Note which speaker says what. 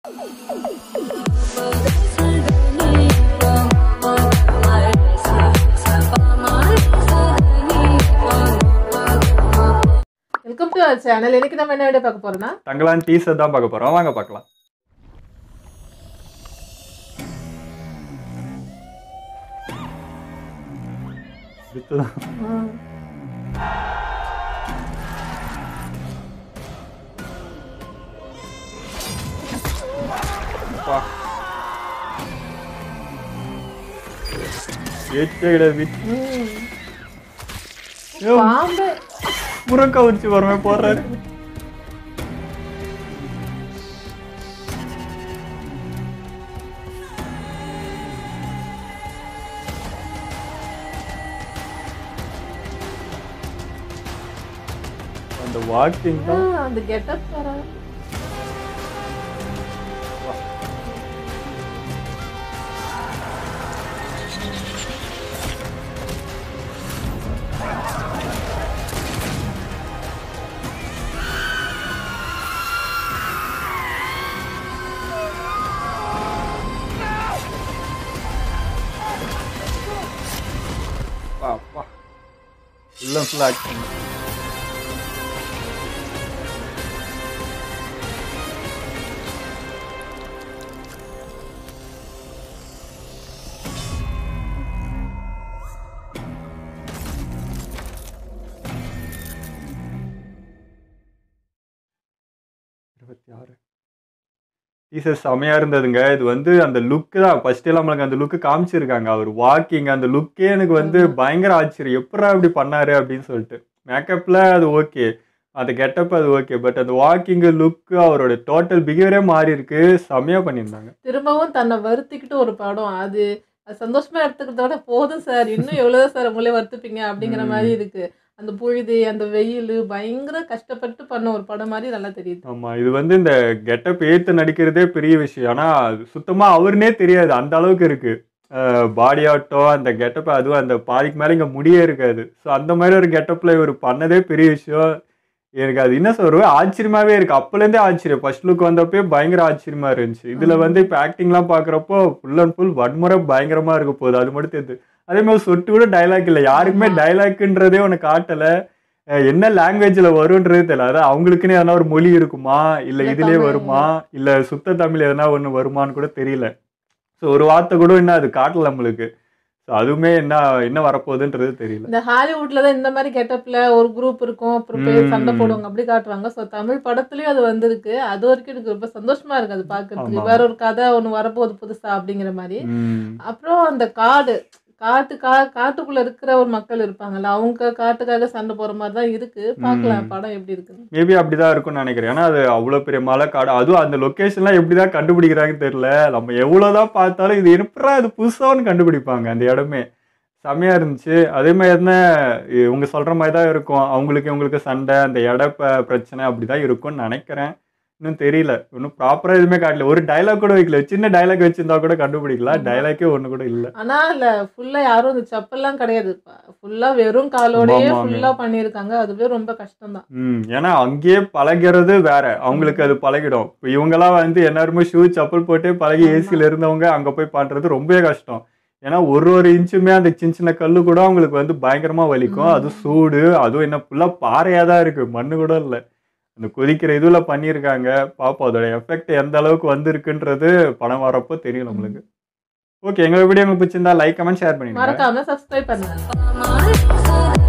Speaker 1: Welcome to our channel இன்னைக்கு நம்ம என்ன வீடியோ பார்க்க போறோம்னா
Speaker 2: தங்களான் டீசர் தான் பார்க்க போறோம் வாங்க பார்க்கலாம் வித்துதான் அப்பா. ஏச்சே கிடையாது வித் ஐயோ,
Speaker 1: பாம்பு
Speaker 2: முருங்கா உரிச்சு வரமே போடுறாரு அந்த வாக்கிங்
Speaker 1: ஆ,
Speaker 2: தான்
Speaker 1: அந்த கெட்டப் வர
Speaker 2: அப்பா அப்பா ஃபுல் அண்ட் ஃபுல் ஆக்ஷன் இருபத்தி ஆறு டீசர் செமையா இருந்ததுங்க இது வந்து அந்த லுக்கு தான் ஃபர்ஸ்ட் எல்லாம் நம்மளுக்கு அந்த லுக்கு காமிச்சிருக்காங்க அவர் வாக்கிங் அந்த லுக்கே எனக்கு வந்து பயங்கர ஆச்சரியம் எப்படா இப்படி பண்ணாரு அப்படின்னு சொல்லிட்டு மேக்கப்ல அது ஓகே அந்த கெட்டப் அது ஓகே பட் அந்த வாக்கிங் லுக்கு அவரோட டோட்டல் பிஹேவியரே மாறி இருக்கு செமையா பண்ணியிருந்தாங்க
Speaker 1: திரும்பவும் தன்னை வருத்திக்கிட்டு ஒரு படம் அது அது சந்தோஷமா எடுத்துக்கிறத விட போதும் சார் இன்னும் எவ்வளவுதான் சார் உங்களே வருத்துப்பீங்க அப்படிங்கிற
Speaker 2: ம்.
Speaker 1: மாதிரி இருக்கு அந்த புழுதி அந்த வெயில் பயங்கர கஷ்டப்பட்டு பண்ண ஒரு படம் மாதிரி நல்லா தெரியுது
Speaker 2: ஆமா இது வந்து இந்த கெட்டப் ஏத்து நடிக்கிறதே பெரிய விஷயம் ஆனா அது சுத்தமா அவருனே தெரியாது அந்த அளவுக்கு இருக்கு பாடி ஆட்டம் அந்த கெட்டப் அதுவும் அந்த பாதிக்கு மேல இங்க முடியே இருக்காது ஸோ அந்த மாதிரி ஒரு கெட்டப்ல இவர் பண்ணதே பெரிய விஷயம் எனக்கு அது என்ன சொல்றது ஆச்சரியமாவே இருக்கு அப்பலேருந்தே ஆச்சரியம் ஃபர்ஸ்ட் லுக் வந்தப்பே பயங்கர ஆச்சரியமா இருந்துச்சு இதுல வந்து இப்போ ஆக்டிங்லாம் பாக்குறப்போ ஃபுல் அண்ட் ஃபுல் வன்முறை பயங்கரமா இருக்க போகுது அது மட்டும் தெரியுது அதே மாதிரி சொட்டு கூட டைலாக் இல்லை யாருக்குமே
Speaker 1: ஆமா.
Speaker 2: டைலாக்ன்றதே உனக்கு காட்டல அஹ் என்ன லாங்குவேஜ்ல வரும்ன்றது தெரியல அதான் அவங்களுக்குன்னு எதனா ஒரு மொழி இருக்குமா இல்ல
Speaker 1: இல்ல
Speaker 2: இதுலயே
Speaker 1: தமிழ்.
Speaker 2: வருமா இல்ல சுத்த தமிழ் எதனா ஒண்ணு வருமான்னு கூட தெரியல ஸோ ஒரு வார்த்தை கூட இன்னும் அது காட்டல நம்மளுக்கு ஸோ அதுவுமே என்ன என்ன வரப்போகுதுன்றது தெரியல
Speaker 1: இந்த ஹாலிவுட்ல தான் இந்த மாதிரி கெட்டப்ல ஒரு குரூப் இருக்கும் அப்புறம் போய்
Speaker 2: ம்.
Speaker 1: சண்டை போடுவாங்க அப்படி காட்டுவாங்க ஸோ தமிழ் படத்துலயும் அது வந்திருக்கு அது வரைக்கும் எனக்கு ரொம்ப சந்தோஷமா இருக்கு அது பாக்குறதுக்கு
Speaker 2: ஆமா.
Speaker 1: வேற ஒரு கதை ஒன்று வரப்போகுது புதுசா அப்படிங்கிற மாதிரி
Speaker 2: ம்.
Speaker 1: அப்புறம் அந்த காடு காட்டு கா காட்டுக்குள்ள இருக்கிற ஒரு மக்கள் இருப்பாங்கல்ல அவங்க காட்டுக்காக சண்டை போற மாதிரி தான் இருக்கு பார்க்கலாம்
Speaker 2: ம்.
Speaker 1: படம் எப்படி இருக்குன்னு
Speaker 2: மேபி அப்படிதான் இருக்கும்னு நினைக்கிறேன் ஏன்னா அது அவ்வளோ பெரிய மலை காடு அதுவும் அந்த லொக்கேஷன்லாம் எப்படிதான் கண்டுபிடிக்கிறாங்கன்னு தெரியல நம்ம எவ்வளோதான் பார்த்தாலும் இது எப்படா இது புதுசான்னு கண்டுபிடிப்பாங்க அந்த இடமே செமையா இருந்துச்சு அதே மாதிரி என்ன இவங்க சொல்ற மாதிரி தான் இருக்கும் அவங்களுக்கு இவங்களுக்கு சண்டை அந்த இட ப- பிரச்சனை அப்படிதான் இருக்கும்னு நினைக்கிறேன் இன்னும் தெரியல இன்னும் ப்ராப்பரா எதுவுமே காட்டல ஒரு டைலாக் கூட வைக்கல சின்ன டைலாக் வச்சிருந்தா கூட கண்டுபிடிக்கலாம்
Speaker 1: ஆமா.
Speaker 2: டைலாக்கே ஒன்று கூட இல்லை
Speaker 1: ஆனா இல்ல ஃபுல்லா யாரும் இந்த செப்பல்லாம் கிடையாது ஃபுல்லா வெறும் காலோடயே
Speaker 2: ஆமா, ஆமா.
Speaker 1: ஃபுல்லா பண்ணியிருக்காங்க அதுவே ரொம்ப கஷ்டம் தான்
Speaker 2: ம் ஏன்னா அங்கேயே பழகிறது வேற அவங்களுக்கு அது பழகிடும் இப்போ இவங்கெல்லாம் வந்து எல்லாருமே ஷூ செப்பல் போட்டு பழகி
Speaker 1: ஆமா.
Speaker 2: ஏசியில் இருந்தவங்க அங்கே போய் பண்ணுறது ரொம்பவே கஷ்டம் ஏன்னா ஒரு ஒரு இன்ச்சுமே அந்த சின்ன சின்ன கல்லு கூட அவங்களுக்கு வந்து பயங்கரமா வலிக்கும்
Speaker 1: ம்.
Speaker 2: அது சூடு அதுவும் என்ன ஃபுல்லாக பாறையாக தான் இருக்கு மண்ணு கூட இல்லை அந்த கொதிக்கிற இதில் பண்ணியிருக்காங்க பார்ப்போம் அதோட எஃபெக்ட் எந்த அளவுக்கு வந்திருக்குன்றது படம் வரப்போ தெரியும் நம்மளுக்கு ஓகே எங்க வீடியோ உங்களுக்கு பிடிச்சிருந்தா லைக் கமெண்ட் ஷேர் பண்ணிடுங்க
Speaker 1: மறக்காம சப்ஸ்கிரைப் பண்ணுங்க
Speaker 3: Mama,